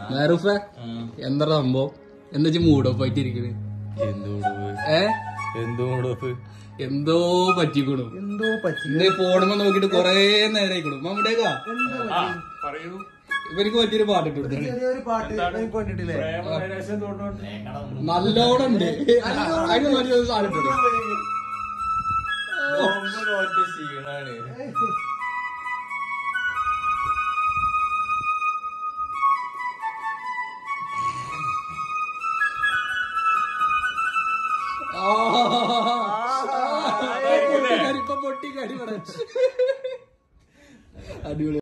വേറുഫ എന്താ സംഭവം എന്താ വെച്ചാ മൂഡോഫ് ആയിട്ട് ഇരിക്കണ് ഏ എന്തുകൊണ്ടോ എന്തോ പറ്റിക്കണു എന്തോ പറ്റി ഇന്ന് ഫോണുമ്പോ നോക്കിട്ട് കൊറേ നേരം ആയിക്കണു മമ്മൂടേക്കാ പറയൂ ഇവർക്ക് പറ്റിയൊരു പാട്ടിട്ട് കൊടുത്താണ് ചെറിയൊരു പാട്ട് എനിക്ക് വേണ്ടിട്ടില്ലേ പ്രേമനൈരാശ്യം തോന്നുന്നുണ്ട് നല്ലോണം ഉണ്ട് അതിന് വലിയ ഒരു സാധനം ഇട്ടു കൊടുത്തു. ക്ഷീണാണ് ആ, പൊട്ടിക്കാരി, ഇപ്പൊ പൊട്ടിക്കാരി ഇവിടെ. അടിപൊളി